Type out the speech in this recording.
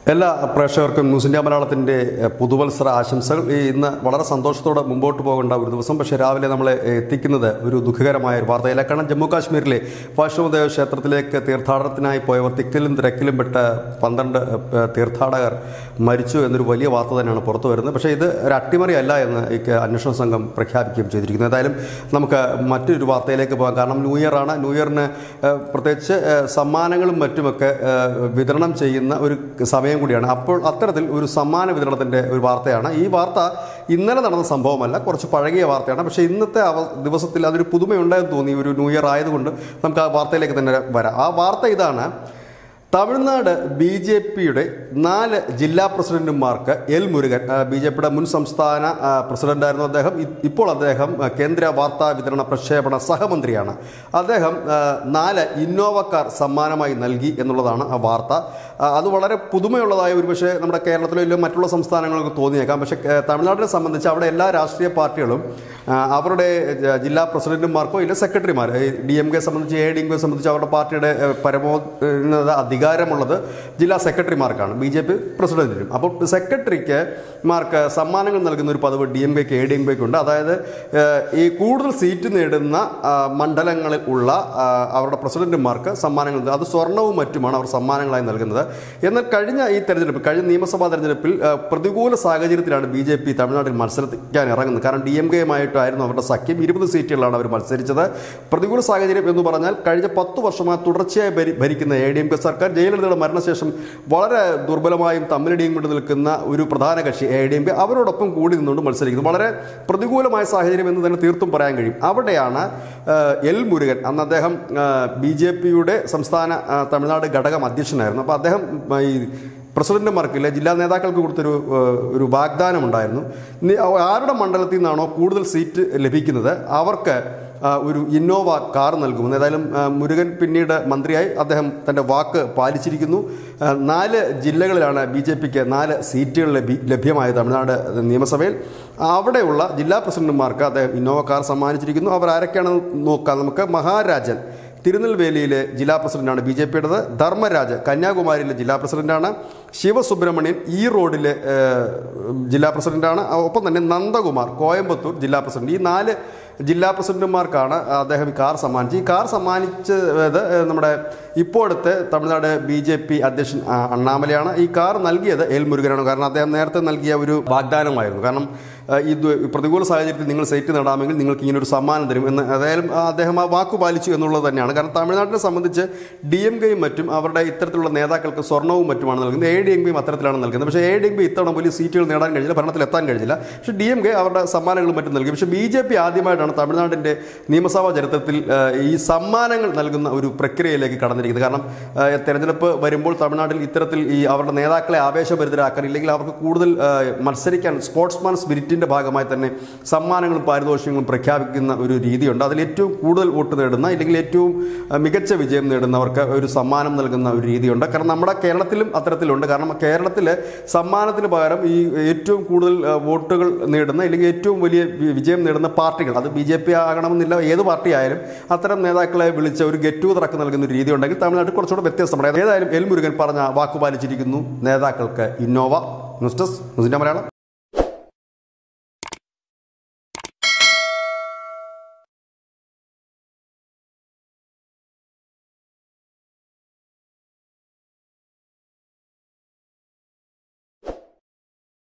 എല്ലാ പ്രേക്ഷകർക്കും news India മലയാളത്തിൻ്റെ എഹ്, പുതുവത്സര ആശംസകൾ ഈ ഇന്ന് വളരെ സന്തോഷത്തോടെ മുമ്പോട്ട് പോകേണ്ട ഒരു ദിവസം പക്ഷേ രാവിലെ നമ്മളെ എത്തിക്കുന്നത് ഒരു ദുഃഖകരമായ ഒരു വാർത്തയില്ല കാരണം ജമ്മു കാശ്മീരിലെ വൈഷ്ണവദേവ ക്ഷേത്രത്തിലേക്ക് തീർത്ഥാടനത്തിനായി പോയവർ തിക്കിലും തിരക്കിലും പെട്ട പന്ത്രണ്ട് എഹ്, തീർത്ഥാടകർ മരിച്ചു എന്നൊരു വലിയ വാർത്ത തന്നെയാണ് പുറത്തു വരുന്നത് പക്ഷേ ഇത് ഒരു അട്ടിമറി അല്ല എന്ന് ഈ അന്വേഷണ സംഘം പ്രഖ്യാപിക്കുകയും ചെയ്തിരിക്കുന്നു ഏതായാലും നമുക്ക് മറ്റൊരു വാർത്തയിലേക്ക് പോകാം കാരണം ന്യൂ ഇയർ ആണ് ന്യൂ ഇയറിന് ഏഹ്, പ്രത്യേകിച്ച് ഏഹ്, സമ്മാനങ്ങളും മറ്റുമൊക്കെ ഏഹ്, വിതരണം ചെയ്യുന്ന ഒരു സമയം കൂടിയാണ് അപ്പോൾ അത്തരത്തിൽ ഒരു സമ്മാന വിതരണത്തിൻ്റെ ഒരു വാർത്തയാണ് ഈ വാർത്ത ഇന്നലെ നടന്ന സംഭവമല്ല കുറച്ച് പഴകിയ വാർത്തയാണ് പക്ഷേ ഇന്നത്തെ അവ ദിവസത്തിൽ അതൊരു പുതുമയുണ്ടായെന്ന് തോന്നി ഒരു ന്യൂ ഇയർ ആയതുകൊണ്ട് നമുക്ക് ആ വാർത്തയിലേക്ക് തന്നെ വരാം ആ വാർത്ത ഇതാണ് തമിഴ്നാട് ബി ജെ പിയുടെ നാല് ജില്ലാ പ്രസിഡന്റുമാർക്ക് എൽ മുരുകൻ ബി ജെ പിയുടെ മുൻ സംസ്ഥാന ആ, പ്രസിഡന്റായിരുന്നു അദ്ദേഹം ഇ- ഇപ്പോൾ അദ്ദേഹം ആ, കേന്ദ്ര വാർത്താ വിതരണ പ്രക്ഷേപണ സഹമന്ത്രിയാണ് അദ്ദേഹം ആ, നാല് ഇന്നോവ കാർ സമ്മാനമായി നൽകി എന്നുള്ളതാണ് ആ വാർത്ത ആ, അത് വളരെ പുതുമയുള്ളതായ ഒരു പക്ഷേ നമ്മുടെ കേരളത്തിലോ ഇല്ല മറ്റുള്ള സംസ്ഥാനങ്ങൾക്ക് തോന്നിയേക്കാം പക്ഷേ ഏ, തമിഴ്നാടിനെ സംബന്ധിച്ച് അവിടെ എല്ലാ രാഷ്ട്രീയ പാർട്ടികളും ആ, അവരുടെ ജ- ജില്ലാ പ്രസിഡന്റുമാർക്കോ ഇല്ല സെക്രട്ടറിമാർ ഡി എം കെ സംബന്ധിച്ച് എ ഡി എം കെ സംബന്ധിച്ച് അവരുടെ പാർട്ടിയുടെ ഏ, പരമോന്നത അധികാരമുള്ളത് ജില്ലാ സെക്രട്ടറിമാർക്കാണ് ബി ജെ പി പ്രസിഡന്റിനും അപ്പോൾ സെക്രട്ടറിക്ക് മാർക്ക് സമ്മാനങ്ങൾ നൽകുന്ന ഒരു പദവ് ഡി എം കെക്ക് എ ഡി എം കെക്ക് ഉണ്ട് അതായത് ഏഹ്, ഈ കൂടുതൽ സീറ്റ് നേടുന്ന ആ, മണ്ഡലങ്ങളിൽ ഉള്ള ആ, അവരുടെ പ്രസിഡന്റുമാർക്ക് സമ്മാനങ്ങൾ നൽകുന്നത്. അത് സ്വർണവും മറ്റുമാണ് അവർ സമ്മാനങ്ങളായി നൽകുന്നത് എന്നാൽ കഴിഞ്ഞ ഈ തെരഞ്ഞെടുപ്പ് കഴിഞ്ഞ നിയമസഭാ തെരഞ്ഞെടുപ്പിൽ ആ, പ്രതികൂല സാഹചര്യത്തിലാണ് ബി ജെ പി തമിഴ്നാട്ടിൽ മത്സരിക്കാൻ ഇറങ്ങുന്നത് കാരണം ഡി എം കെയുമായിട്ടായിരുന്നു അവരുടെ സഖ്യം ഇരുപത് സീറ്റുകളിലാണ് അവർ മത്സരിച്ചത് പ്രതികൂല സാഹചര്യം എന്ന് പറഞ്ഞാൽ കഴിഞ്ഞ പത്ത് വർഷമായി തുടർച്ചയായി ഭരി- ഭരിക്കുന്ന എ ഡി എം കെ സർക്കാർ ജയലളിതയുടെ മരണശേഷം വളരെ ദുർബലമായും തമ്മിലടിയും കൊണ്ട് നിൽക്കുന്ന ഒരു പ്രധാന കക്ഷി എ ഡി എം കെ അവരോടൊപ്പം കൂടി നിന്നുകൊണ്ട് മത്സരിക്കുന്നു വളരെ പ്രതികൂലമായ സാഹചര്യം എന്ന് തന്നെ തീർത്തും പറയാൻ കഴിയും അവിടെയാണ് ആ, എൽ മുരുകൻ അന്ന് അദ്ദേഹം ബി ജെ പിയുടെ സംസ്ഥാന ആ, തമിഴ്നാട് ഘടകം അധ്യക്ഷനായിരുന്നു അപ്പോൾ അദ്ദേഹം ആ, ഈ പ്രസിഡന്റുമാർക്കില്ല ജില്ലാ നേതാക്കൾക്ക് കൊടുത്തൊരു ഏഹ്, ഒരു വാഗ്ദാനം ഉണ്ടായിരുന്നു നി- ആരുടെ മണ്ഡലത്തിൽ നിന്നാണോ കൂടുതൽ സീറ്റ് ലഭിക്കുന്നത് അവർക്ക് ആ, ഒരു ഇന്നോവ കാർ നൽകുമെന്ന് ഏതായാലും ആ, മുരുകൻ പിന്നീട് മന്ത്രിയായി അദ്ദേഹം തൻ്റെ വാക്ക് പാലിച്ചിരിക്കുന്നു ആ, നാല് ജില്ലകളിലാണ് ബി ജെ പിക്ക് നാല് സീറ്റുകൾ ലഭി ലഭ്യമായ തമിഴ്നാട് നിയമസഭയിൽ അവിടെയുള്ള ജില്ലാ പ്രസിഡന്റുമാർക്ക് അദ്ദേഹം ഇന്നോവ കാർ സമ്മാനിച്ചിരിക്കുന്നു അവർ ആരൊക്കെയാണെന്ന് നോക്കാം നമുക്ക് മഹാരാജൻ തിരുനെൽവേലിയിലെ ജില്ലാ പ്രസിഡന്റാണ് ബി ജെ പിയുടേത് ധർമ്മരാജ് കന്യാകുമാരിയിലെ ജില്ലാ പ്രസിഡന്റാണ് ശിവസുബ്രഹ്മണ്യൻ ഈ റോഡിലെ ഏഹ്, ജില്ലാ പ്രസിഡന്റാണ് ഒപ്പം തന്നെ നന്ദകുമാർ കോയമ്പത്തൂർ ജില്ലാ പ്രസിഡന്റ് ഈ നാല് ജില്ലാ പ്രസിഡന്റുമാർക്കാണ് അദ്ദേഹം ഈ കാർ സമ്മാനിച്ചത് ഈ കാർ സമ്മാനിച്ചത് ഏഹ്, നമ്മുടെ ഇപ്പോഴത്തെ തമിഴ്നാട് ബി ജെ പി അധ്യക്ഷൻ ആ, അണ്ണാമലയാണ് ഈ കാർ നൽകിയത് എൽ മുരുകനാണ് കാരണം അദ്ദേഹം നേരത്തെ നൽകിയ ഒരു വാഗ്ദാനമായിരുന്നു കാരണം ആ, ഇത് പ്രതികൂല സാഹചര്യത്തിൽ നിങ്ങൾ സീറ്റ് നേടാമെങ്കിൽ നിങ്ങൾക്ക് ഇങ്ങനെ ഒരു സമ്മാനം തരും എന്ന് ഏതായാലും ആ, അദ്ദേഹം ആ വാക്ക് പാലിച്ചു എന്നുള്ളത് തന്നെയാണ് കാരണം തമിഴ്നാട്ടിനെ സംബന്ധിച്ച് ഡി എം കെയും മറ്റും അവരുടെ ഇത്തരത്തിലുള്ള നേതാക്കൾക്ക് സ്വർണ്ണവും മറ്റുമാണ് നൽകുന്നത് എ ഡി എം കെയും അത്തരത്തിലാണ് നൽകുന്നത് പക്ഷേ എ ഡി എം കെ ഇത്തവണ വലിയ സീറ്റുകൾ നേടാൻ കഴിഞ്ഞില്ല ഭരണത്തിൽ എത്താൻ കഴിഞ്ഞില്ല പക്ഷേ ഡി എം കെ അവരുടെ സമ്മാനങ്ങളും മറ്റും നൽകി പക്ഷേ ബി ജെ പി ആദ്യമായിട്ടാണ് തമിഴ്നാടിൻ്റെ നിയമസഭാ ചരിത്രത്തിൽ ആ, ഈ സമ്മാനങ്ങൾ നൽകുന്ന ഒരു പ്രക്രിയയിലേക്ക് കടന്നിരിക്കുന്നത് കാരണം ആ, തെരഞ്ഞെടുപ്പ് വരുമ്പോൾ തമിഴ്നാട്ടിൽ ഇത്തരത്തിൽ ഈ അവരുടെ നേതാക്കളെ ആവേശഭരിതരാക്കാൻ ഇല്ലെങ്കിൽ അവർക്ക് കൂടുതൽ ആ, മത്സരിക്കാൻ സ്പോർട്സ്മാൻ സ്പിരിറ്റിൻ്റെ ഭാഗമായി തന്നെ സമ്മാനങ്ങളും പാരിതോഷികങ്ങളും പ്രഖ്യാപിക്കുന്ന ഒരു രീതിയുണ്ട് അതിൽ ഏറ്റവും കൂടുതൽ വോട്ട് നേടുന്ന ഇല്ലെങ്കിൽ ഏറ്റവും ആ, മികച്ച വിജയം നേടുന്നവർക്ക് ഒരു സമ്മാനം നൽകുന്ന ഒരു രീതിയുണ്ട് കാരണം നമ്മുടെ കേരളത്തിലും അത്തരത്തിലുണ്ട് കാരണം കേരളത്തിൽ സമ്മാനത്തിന് പകരം ഈ ഏറ്റവും കൂടുതൽ ആ, വോട്ടുകൾ നേടുന്ന ഇല്ലെങ്കിൽ ഏറ്റവും വലിയ വി- വിജയം നേടുന്ന പാർട്ടികൾ അത് ബി ജെ പി ആകണമെന്നില്ല ഏത് പാർട്ടി ആയാലും അത്തരം നേതാക്കളെ വിളിച്ച ഒരു ഗെറ്റ് ടുഗതറൊക്കെ നൽകുന്ന ഒരു രീതി ഉണ്ടെങ്കിൽ തമിഴ്നാട്ടിൽ കുറച്ചുകൂടെ വ്യത്യസ്തമാണ് ഏതായാലും എൽ മുരുകൻ പറഞ്ഞ വാക്ക് പാലിച്ചിരിക്കുന്നു നേതാക്കൾക്ക് ഇന്നോവ ന്യൂസ് ഡെസ്ക് ന്യൂസിൻ്റെ മലയാളം